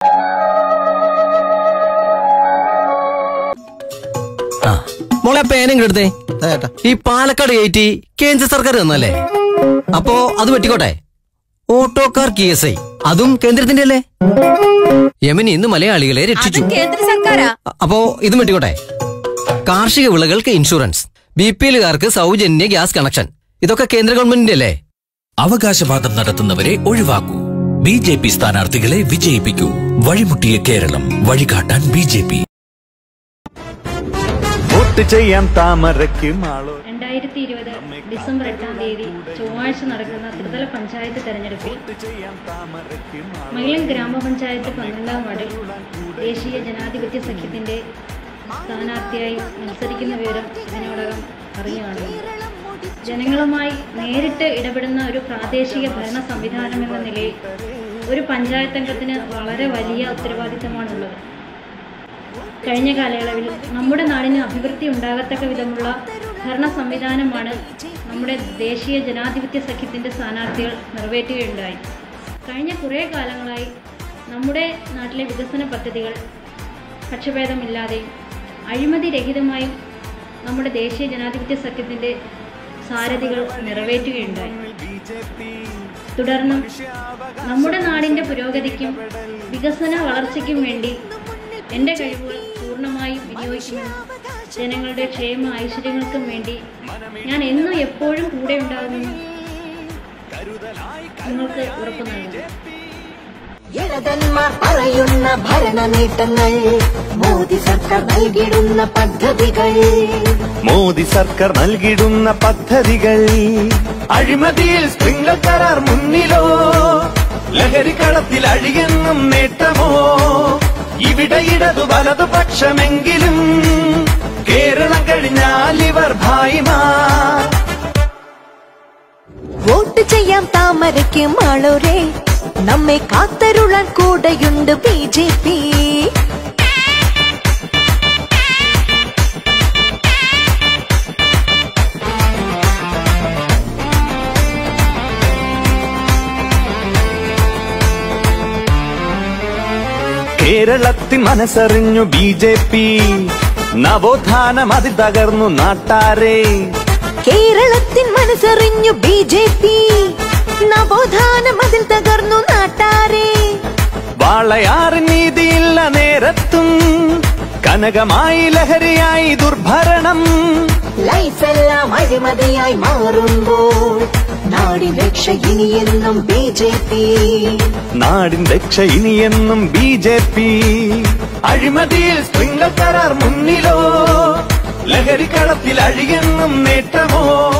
ആ മോളെ പേനും എടുത്തേ ഈ പാലക്കാട് കയറ്റി കേന്ദ്ര സർക്കാർ തന്നല്ലേ അപ്പോ അത് വെട്ടിക്കോട്ടെ ഓട്ടോക്കാർ കി എസ് ഐ അതും കേന്ദ്രത്തിന്റെ അല്ലേ യമനി ഇന്ന് മലയാളികളെ രക്ഷിച്ചു കേന്ദ്ര സർക്കാരാ അ- അപ്പോ ഇതും വെട്ടിക്കോട്ടെ കാർഷിക വിളകൾക്ക് ഇൻഷുറൻസ് ബി പി എല്ലുകാർക്ക് സൗജന്യ ഗ്യാസ് കണക്ഷൻ ഇതൊക്കെ കേന്ദ്ര ഗവൺമെന്റിന്റെ അല്ലേ അവകാശവാദം നടത്തുന്നവരെ ഒഴിവാക്കൂ ബി ജെ പി സ്ഥാനാർത്ഥികളെ വിജയിപ്പിക്കൂ വഴിമുട്ടിയ കേരളം വഴികാട്ടാൻ ബി ജെ പി വോട്ട് ചെയ്യാൻ താമരയ്ക്ക് മാളോ രണ്ടായിരത്തി ഇരുപത് ഡിസംബർ എട്ടാം തീയതി ചൊവ്വാഴ്ച നടക്കുന്ന ത്രിതല പഞ്ചായത്ത് തെരഞ്ഞെടുപ്പിൽ മയിലം ഗ്രാമപഞ്ചായത്ത് പന്ത്രണ്ടാം വാർഡിൽ ദേശീയ ജനാധിപത്യ സഖ്യത്തിന്റെ സ്ഥാനാർത്ഥിയായി മത്സരിക്കുന്ന വിവരം ഇതിനോടകം അറിഞ്ഞു കാണുന്നു ജനങ്ങളുമായി നേരിട്ട് ഇടപെടുന്ന ഒരു പ്രാദേശിക ഭരണ സംവിധാനം എന്ന നിലയിൽ ഒരു പഞ്ചായത്ത് അംഗത്തിന് വളരെ വലിയ ഉത്തരവാദിത്തമാണുള്ളത് കഴിഞ്ഞ കാലയളവിൽ നമ്മുടെ നാടിന് അഭിവൃദ്ധി ഉണ്ടാകത്തക്ക വിധമുള്ള ഭരണ സംവിധാനമാണ് നമ്മുടെ ദേശീയ ജനാധിപത്യ സഖ്യത്തിൻ്റെ സ്ഥാനാർത്ഥികൾ നിറവേറ്റുകയുണ്ടായി കഴിഞ്ഞ കുറേ കാലങ്ങളായി നമ്മുടെ നാട്ടിലെ വികസന പദ്ധതികൾ പക്ഷഭേദമില്ലാതെയും അഴിമതി രഹിതമായും നമ്മുടെ ദേശീയ ജനാധിപത്യ സഖ്യത്തിൻ്റെ സാരഥികൾ നിറവേറ്റുകയുണ്ടായി തുടർന്നും നമ്മുടെ നാടിൻ്റെ പുരോഗതിക്കും വികസന വളർച്ചയ്ക്കും വേണ്ടി എൻ്റെ കഴിവുകൾ പൂർണ്ണമായും വിനിയോഗിക്കുമെന്നും ജനങ്ങളുടെ ക്ഷേമ ഐശ്വര്യങ്ങൾക്കും വേണ്ടി ഞാൻ എന്നും എപ്പോഴും കൂടെ ഉണ്ടാകുമെന്നും നിങ്ങൾക്ക് ഉറപ്പു നൽകുന്നു ഇടതന്മാർ പറയുന്ന ഭരണ നേട്ടങ്ങൾ മോദി സർക്കാർ നൽകിടുന്ന പദ്ധതികൾ മോദി സർക്കാർ നൽകിടുന്ന പദ്ധതികൾ അഴിമതിയിൽ സ്പ്രിംഗ്ലർ കരാർ മുന്നിലോ ലഹരിക്കടത്തിൽ അഴിയെന്നും നേട്ടമോ ഇവിടെ ഇടതു വലതു പക്ഷമെങ്കിലും കേരളം കഴിഞ്ഞാൽ ഇവർ ഭായിമാർ വോട്ട് ചെയ്യാം താമരയ്ക്ക് മാളോരെ നമ്മെ കാത്തരുളാൻ കൂടെയുണ്ട് ബി ജെ പി കേരളത്തിൻ മനസ്സറിഞ്ഞു ബി ജെ പി നവോത്ഥാനം അതിൽ തകർന്നു നാട്ടാരെ കേരളത്തിൻ മനസ്സറിഞ്ഞു ബി ജെ പി നവോത്ഥാനം അതിൽ തകർന്നു നാട്ടാരെ വാളയാറ് നീതിയില്ല നേരത്തും കനകമായി ലഹരിയായി ദുർഭരണം ലൈഫെല്ലാം അഴിമതിയായി മാറുമ്പോൾ നാടി രക്ഷ ഇനിയെന്നും ബി ജെ പി നാടിൻ രക്ഷ ഇനിയെന്നും ബി ജെ പി അഴിമതിയിൽ സ്പ്രിംഗ്ലർ കരാർ മുന്നിലോ ലഹരിക്കളത്തിൽ അഴിയെന്നും നേട്ടമോ